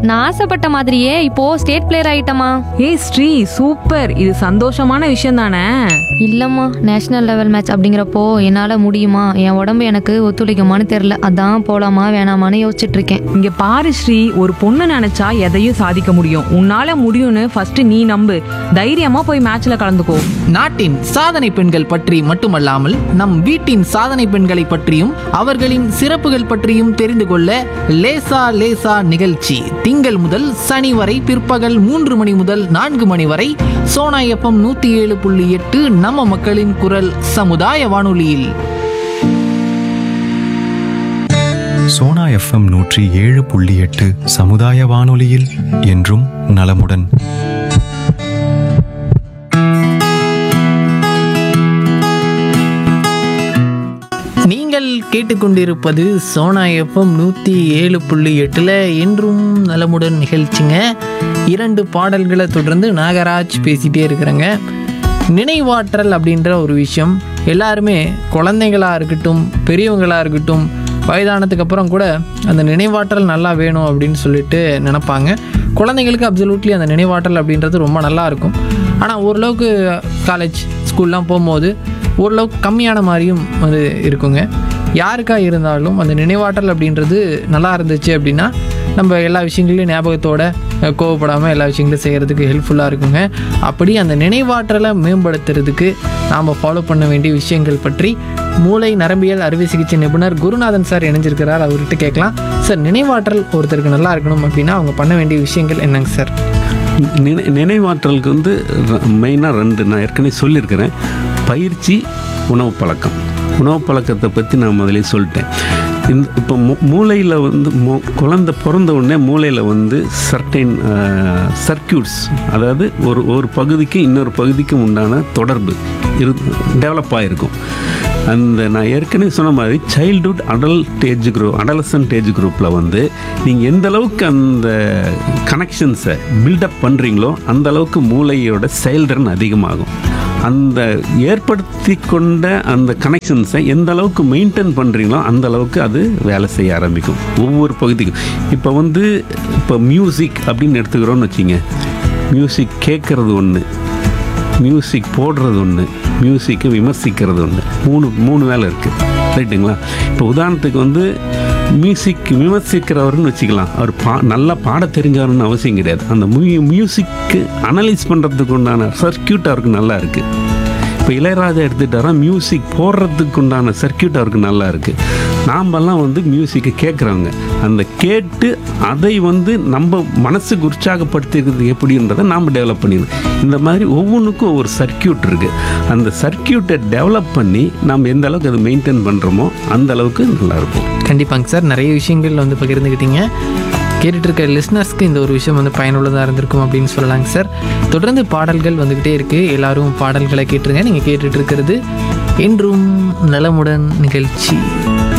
நான் ஆசைப்பட்ட மாதிரியே இப்போ ஸ்டேட் பிளேயர் ஆயிட்டமா ஏய் ஸ்ரீ சூப்பர் இது சந்தோஷமான விஷயம் தானே இல்லம்மா நேஷனல் லெவல் மேட்ச் அப்படிங்கிறப்போ என்னால முடியுமா என் உடம்பு எனக்கு ஒத்துழைக்குமான்னு தெரியல அதான் போலாமா வேணாமான்னு யோசிச்சுட்டு இருக்கேன் இங்க பாரு ஸ்ரீ ஒரு பொண்ணு நினைச்சா எதையும் சாதிக்க முடியும் உன்னால முடியும்னு ஃபர்ஸ்ட் நீ நம்பு தைரியமா போய் மேட்ச்ல கலந்துக்கோ நாட்டின் சாதனை பெண்கள் பற்றி மட்டுமல்லாமல் நம் வீட்டின் சாதனை பெண்களை பற்றியும் அவர்களின் சிறப்புகள் பற்றியும் தெரிந்து கொள்ள லேசா லேசா நிகழ்ச்சி திங்கள் முதல் சனி வரை பிற்பகல் மூன்று மணி முதல் நான்கு மணி வரை சோனா எஃப்எம் நூத்தி ஏழு புள்ளி எட்டு நம்ம மக்களின் குரல் சமுதாய வானொலியில் சோனா எஃப்எம் நூற்றி ஏழு புள்ளி எட்டு சமுதாய வானொலியில் என்றும் நலமுடன் நீங்கள் கேட்டுக்கொண்டிருப்பது சோனா எஃப்எம் நூற்றி ஏழு புள்ளி எட்டில் என்றும் நலமுடன் நிகழ்ச்சிங்க இரண்டு பாடல்களை தொடர்ந்து நாகராஜ் பேசிகிட்டே இருக்கிறேங்க நினைவாற்றல் அப்படின்ற ஒரு விஷயம் எல்லாருமே குழந்தைங்களாக இருக்கட்டும் பெரியவங்களாக இருக்கட்டும் வயதானதுக்கு அப்புறம் கூட அந்த நினைவாற்றல் நல்லா வேணும் அப்படின்னு சொல்லிட்டு நினைப்பாங்க குழந்தைங்களுக்கு அப்சல்யூட்லி அந்த நினைவாற்றல் அப்படின்றது ரொம்ப நல்லா இருக்கும் ஆனால் ஓரளவுக்கு காலேஜ் ஸ்கூல்லாம் போகும்போது ஓரளவுக்கு கம்மியான மாதிரியும் அது இருக்குங்க யாருக்கா இருந்தாலும் அந்த நினைவாற்றல் அப்படின்றது நல்லா இருந்துச்சு அப்படின்னா நம்ம எல்லா விஷயங்களையும் ஞாபகத்தோட அஹ், கோவப்படாமல் எல்லா விஷயங்களையும் செய்கிறதுக்கு ஹெல்ப்ஃபுல்லாக இருக்குங்க அப்படி அந்த நினைவாற்றலை மேம்படுத்துறதுக்கு நாம் ஃபாலோ பண்ண வேண்டிய விஷயங்கள் பற்றி மூளை நரம்பியல் அறுவை சிகிச்சை நிபுணர் குருநாதன் சார் இணைஞ்சிருக்கிறார் அவர்கிட்ட கேட்கலாம் சார் நினைவாற்றல் ஒருத்தருக்கு நல்லா இருக்கணும் அப்படின்னா அவங்க பண்ண வேண்டிய விஷயங்கள் என்னங்க சார் நினை நினைவாற்றலுக்கு வந்து மெயினாக ரெண்டு நான் ஏற்கனவே சொல்லியிருக்கிறேன் பயிற்சி உணவு பழக்கம் உணவு பழக்கத்தை பற்றி நான் முதலே சொல்லிட்டேன் இந்த இப்போ மூ மூளையில் வந்து மூ குழந்தை பிறந்த உடனே மூளையில் வந்து சர்டைன் சர்க்கியூட்ஸ் அதாவது ஒரு ஒரு பகுதிக்கு இன்னொரு பகுதிக்கும் உண்டான தொடர்பு இரு டெவலப் ஆகிருக்கும் அந்த நான் ஏற்கனவே சொன்ன மாதிரி childhood adult age group adolescent age குரூப்பில் வந்து நீங்கள் எந்த அளவுக்கு அந்த கனெக்ஷன்ஸை பில்டப் பண்ணுறீங்களோ அந்த அளவுக்கு மூளையோட செயல்திறன் அதிகமாகும் அந்த ஏற்படுத்தி கொண்ட அந்த கனெக்ஷன்ஸை எந்த அளவுக்கு மெயின்டைன் பண்ணுறீங்களோ அந்த அளவுக்கு அது வேலை செய்ய ஆரம்பிக்கும் ஒவ்வொரு பகுதிக்கும் இப்போ வந்து இப்போ மியூசிக் அப்படின்னு எடுத்துக்கிறோன்னு வச்சிங்க மியூசிக் கேட்குறது ஒன்று மியூசிக் போடுறது ஒன்று மியூசிக்கை விமர்சிக்கிறது ஒன்று மூணு மூணு வேலை இருக்குது ரைட்டுங்களா இப்போ உதாரணத்துக்கு வந்து மியூசிக் விமர்சிக்கிறவர்னு வச்சுக்கலாம் அவர் பா நல்லா பாட தெரிஞ்சவர்னு அவசியம் கிடையாது அந்த மியூ மியூசிக்கு அனலைஸ் பண்ணுறதுக்கு உண்டான சர்க்கியூட் அவருக்கு நல்லா இருக்குது இப்போ இளையராஜா எடுத்துட்டாரா மியூசிக் போடுறதுக்கு உண்டான சர்க்கியூட் அவருக்கு நல்லா இருக்குது நாமெல்லாம் வந்து மியூசிக்கை கேட்குறவங்க அந்த கேட்டு அதை வந்து நம்ம மனசுக்கு உற்சாகப்படுத்திக்கிறது எப்படின்றதை நாம் டெவலப் பண்ணிடணும் இந்த மாதிரி ஒவ்வொன்றுக்கும் ஒவ்வொரு சர்க்கியூட் இருக்குது அந்த சர்க்கியூட்டை டெவலப் பண்ணி நம்ம எந்த அளவுக்கு அதை மெயின்டைன் பண்ணுறோமோ அந்த அளவுக்கு நல்லாயிருக்கும் கண்டிப்பாங்க சார் நிறைய விஷயங்கள் வந்து பகிர்ந்துக்கிட்டீங்க கேட்டுட்டு இருக்க லிஸ்னர்ஸ்க்கு இந்த ஒரு விஷயம் வந்து பயனுள்ளதாக இருந்திருக்கும் அப்படின்னு சொல்லலாங்க சார் தொடர்ந்து பாடல்கள் வந்துக்கிட்டே இருக்குது எல்லாரும் பாடல்களை கேட்டுருங்க நீங்கள் கேட்டுட்டு இருக்கிறது என்றும் நலமுடன் நிகழ்ச்சி